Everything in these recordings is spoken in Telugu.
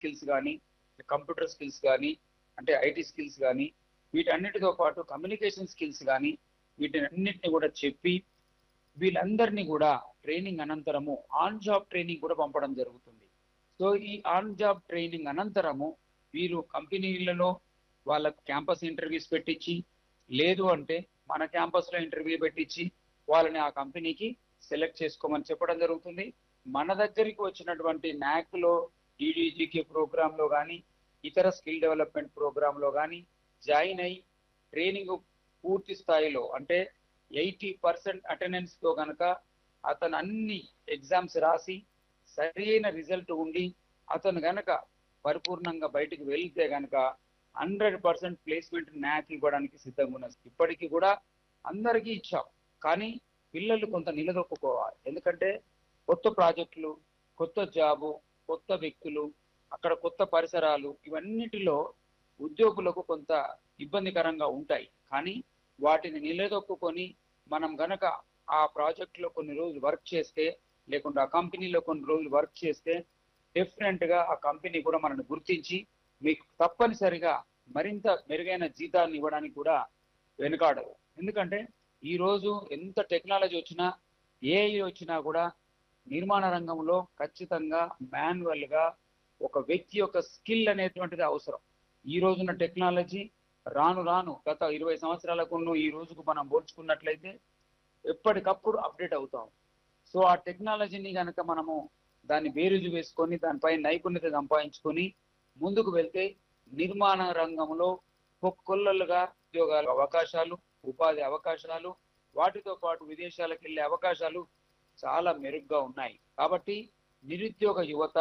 స్కిల్స్ కానీ కంప్యూటర్ స్కిల్స్ కానీ అంటే ఐటీ స్కిల్స్ కానీ వీటన్నిటితో పాటు కమ్యూనికేషన్ స్కిల్స్ కానీ వీటినన్నిటిని కూడా చెప్పి వీళ్ళందరినీ కూడా ట్రైనింగ్ అనంతరము ఆన్ జాబ్ ట్రైనింగ్ కూడా పంపడం జరుగుతుంది సో ఈ ఆన్ జాబ్ ట్రైనింగ్ అనంతరము వీరు కంపెనీలలో వాళ్ళ క్యాంపస్ ఇంటర్వ్యూస్ పెట్టించి లేదు అంటే మన క్యాంపస్ లో ఇంటర్వ్యూ పెట్టించి వాళ్ళని ఆ కంపెనీకి సెలెక్ట్ చేసుకోమని చెప్పడం జరుగుతుంది మన దగ్గరికి వచ్చినటువంటి నాక్ లో డిడిజికే ప్రోగ్రామ్ లో కానీ ఇతర స్కిల్ డెవలప్మెంట్ ప్రోగ్రామ్ లో కానీ జాయిన్ అయ్యి ట్రైనింగ్ పూర్తి స్థాయిలో అంటే ఎయిటీ పర్సెంట్ అటెండెన్స్ తో గనక అతను అన్ని ఎగ్జామ్స్ రాసి సరైన రిజల్ట్ ఉండి అతను గనక పరిపూర్ణంగా బయటికి వెళ్తే గనక హండ్రెడ్ పర్సెంట్ ప్లేస్మెంట్ న్యాక్ ఇవ్వడానికి సిద్ధంగా ఉన్నది ఇప్పటికీ కూడా అందరికీ ఇచ్చాం కానీ పిల్లలు కొంత నిలదొక్కుకోవాలి ఎందుకంటే కొత్త ప్రాజెక్టులు కొత్త జాబు కొత్త వ్యక్తులు అక్కడ కొత్త పరిసరాలు ఇవన్నిటిలో ఉద్యోగులకు కొంత ఇబ్బందికరంగా ఉంటాయి కానీ వాటిని నిలదొక్కుకొని మనం గనక ఆ ప్రాజెక్ట్ లో కొన్ని రోజులు వర్క్ చేస్తే లేకుంటే ఆ కంపెనీలో కొన్ని రోజులు వర్క్ చేస్తే డిఫరెంట్ గా ఆ కంపెనీ కూడా మనల్ని గుర్తించి మీకు తప్పనిసరిగా మరింత మెరుగైన జీతాన్ని ఇవ్వడానికి కూడా వెనుకాడదు ఎందుకంటే ఈ రోజు ఎంత టెక్నాలజీ వచ్చినా ఏఐ వచ్చినా కూడా నిర్మాణ రంగంలో ఖచ్చితంగా మాన్యువల్ గా ఒక వ్యక్తి యొక్క స్కిల్ అనేటువంటిది అవసరం ఈ రోజున టెక్నాలజీ రాను రాను గత ఇరవై సంవత్సరాలకు ఈ రోజుకు మనం పోల్చుకున్నట్లయితే ఎప్పటికప్పుడు అప్డేట్ అవుతాం సో ఆ టెక్నాలజీని కనుక మనము దాన్ని బేరుజు వేసుకొని దానిపై నైపుణ్యత సంపాదించుకొని ముందుకు వెళ్తే నిర్మాణ రంగంలో కొల్లలుగా ఉద్యోగాల అవకాశాలు ఉపాధి అవకాశాలు వాటితో పాటు విదేశాలకు వెళ్ళే అవకాశాలు చాలా మెరుగ్గా ఉన్నాయి కాబట్టి నిరుద్యోగ యువత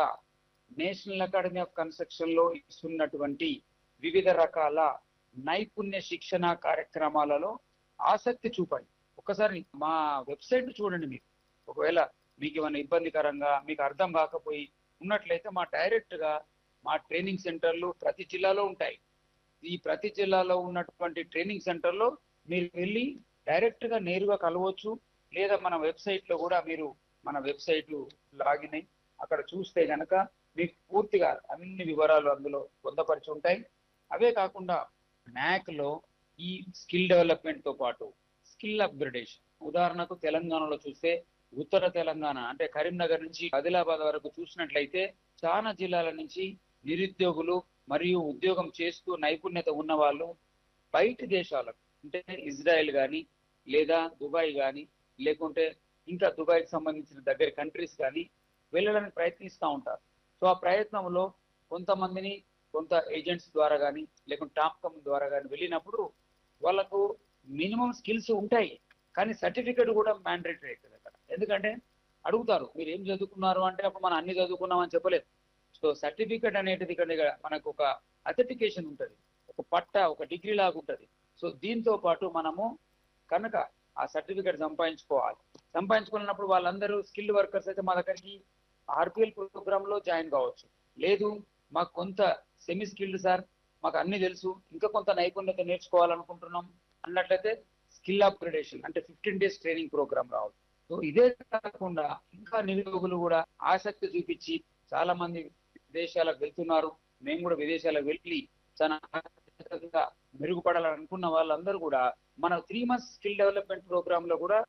నేషనల్ అకాడమీ ఆఫ్ కన్స్ట్రక్షన్ లో ఇస్తున్నటువంటి వివిధ రకాల నైపుణ్య శిక్షణ కార్యక్రమాలలో ఆసక్తి చూపండి ఒకసారి మా వెబ్సైట్ చూడండి మీకు ఒకవేళ మీకు ఏమైనా ఇబ్బందికరంగా మీకు అర్థం కాకపోయి ఉన్నట్లయితే మా డైరెక్ట్ గా మా ట్రైనింగ్ సెంటర్లు ప్రతి జిల్లాలో ఉంటాయి ఈ ప్రతి జిల్లాలో ఉన్నటువంటి ట్రైనింగ్ సెంటర్లో మీరు వెళ్ళి డైరెక్ట్ గా నేరుగా కలవచ్చు లేదా మన వెబ్సైట్ లో కూడా మీరు మన వెబ్సైట్ లాగిన్ అయి అక్కడ చూస్తే గనక మీకు పూర్తిగా అన్ని వివరాలు అందులో పొందపరిచి ఉంటాయి అవే కాకుండా నాక్ లో ఈ స్కిల్ డెవలప్మెంట్ తో పాటు స్కిల్ అప్గ్రేడేషన్ ఉదాహరణకు తెలంగాణలో చూస్తే ఉత్తర తెలంగాణ అంటే కరీంనగర్ నుంచి ఆదిలాబాద్ వరకు చూసినట్లయితే చాలా జిల్లాల నుంచి నిరుద్యోగులు మరియు ఉద్యోగం చేస్తూ నైపుణ్యత ఉన్న వాళ్ళు బయటి దేశాలకు అంటే ఇజ్రాయెల్ కానీ లేదా దుబాయ్ కానీ లేకుంటే ఇంకా దుబాయ్కి సంబంధించిన దగ్గర కంట్రీస్ కానీ వెళ్ళడానికి ప్రయత్నిస్తూ ఉంటారు సో ఆ ప్రయత్నంలో కొంతమందిని కొంత ఏజెంట్స్ ద్వారా కానీ లేకుంటే టాప్ కమ్ ద్వారా కానీ వెళ్ళినప్పుడు వాళ్ళకు మినిమం స్కిల్స్ ఉంటాయి కానీ సర్టిఫికేట్ కూడా మ్యాండేటరీ అవుతుంది అక్కడ ఎందుకంటే అడుగుతారు మీరు ఏం చదువుకున్నారు అంటే అప్పుడు మనం అన్ని చదువుకున్నాం అని చెప్పలేదు సో సర్టిఫికేట్ అనేది ఇక్కడ మనకు ఒక అథెంటికేషన్ ఉంటుంది ఒక పట్ట ఒక డిగ్రీ లాగా ఉంటుంది సో దీంతో పాటు మనము కనుక ఆ సర్టిఫికేట్ సంపాదించుకోవాలి సంపాదించుకున్నప్పుడు వాళ్ళందరూ స్కిల్డ్ వర్కర్స్ అయితే మా దగ్గరికి ఆర్పిఎల్ ప్రోగ్రామ్ లో జాయిన్ కావచ్చు లేదు మాకు కొంత సెమీ స్కిల్డ్ సార్ మాకు అన్ని తెలుసు ఇంకా కొంత నైపుణ్యత నేర్చుకోవాలనుకుంటున్నాం అన్నట్లయితే స్కిల్ అప్గ్రేడేషన్ అంటే ఫిఫ్టీన్ డేస్ ట్రైనింగ్ ప్రోగ్రామ్ రావచ్చు సో ఇదే కాకుండా ఇంకా నిరుద్యోగులు కూడా ఆసక్తి చూపించి చాలా మంది విదేశాలకు వెళ్తున్నారు మేము కూడా విదేశాలకు వెళ్ళి చాలా ఆసక్తిగా మెరుగుపడాలని అనుకున్న వాళ్ళందరూ కూడా మన three months skill development program లో కూడా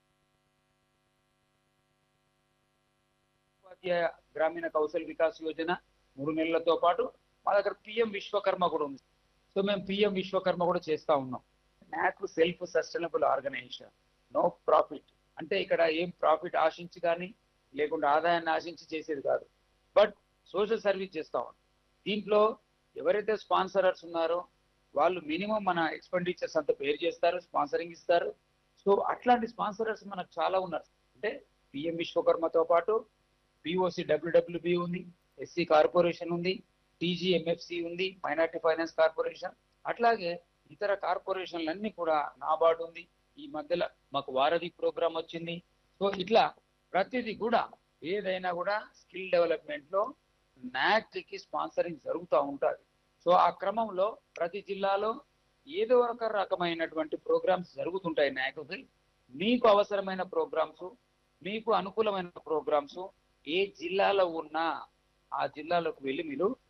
ఉపాధ్యాయ గ్రామీణ కౌశల్ వికాస్ యోజన మూడు నెలలతో పాటు మా దగ్గర పిఎం విశ్వకర్మ కూడా ఉంది సో మేము పిఎం విశ్వకర్మ కూడా చేస్తా ఉన్నాం నాకు self sustainable organisation no profit అంటే ఇక్కడ ఏం ప్రాఫిట్ ఆశించి కానీ లేకుండా ఆదాయాన్ని ఆశించి చేసేది కాదు బట్ సోషల్ సర్వీస్ చేస్తా ఉన్నాం దీంట్లో ఎవరైతే స్పాన్సరర్స్ ఉన్నారో వాళ్ళు మినిమం మన ఎక్స్పెండిచర్స్ అంతా పేరు చేస్తారు స్పాన్సరింగ్ ఇస్తారు సో అట్లాంటి స్పాన్సరర్స్ మనకు చాలా ఉన్నారు అంటే పిఎం విశ్వకర్మతో పాటు పిఓసి డబ్ల్యూడబ్ల్యూబి ఉంది ఎస్సీ కార్పొరేషన్ ఉంది టీజీఎంఎఫ్సి ఉంది మైనార్టీ ఫైనాన్స్ కార్పొరేషన్ అట్లాగే ఇతర కార్పొరేషన్లన్నీ కూడా నాబార్డు ఉంది ఈ మధ్యలో మాకు వారధి ప్రోగ్రామ్ వచ్చింది సో ఇట్లా ప్రతిదీ కూడా ఏదైనా కూడా స్కిల్ డెవలప్మెంట్ లో నాక్ కి స్పాన్సరింగ్ జరుగుతూ ఉంటుంది సో ఆ క్రమంలో ప్రతి జిల్లాలో ఏదో ఒక రకమైనటువంటి ప్రోగ్రామ్స్ జరుగుతుంటాయి నాయకుకి మీకు అవసరమైన ప్రోగ్రామ్స్ మీకు అనుకూలమైన ప్రోగ్రామ్స్ ఏ జిల్లాలో ఉన్నా ఆ జిల్లాలోకి వెళ్ళి మీరు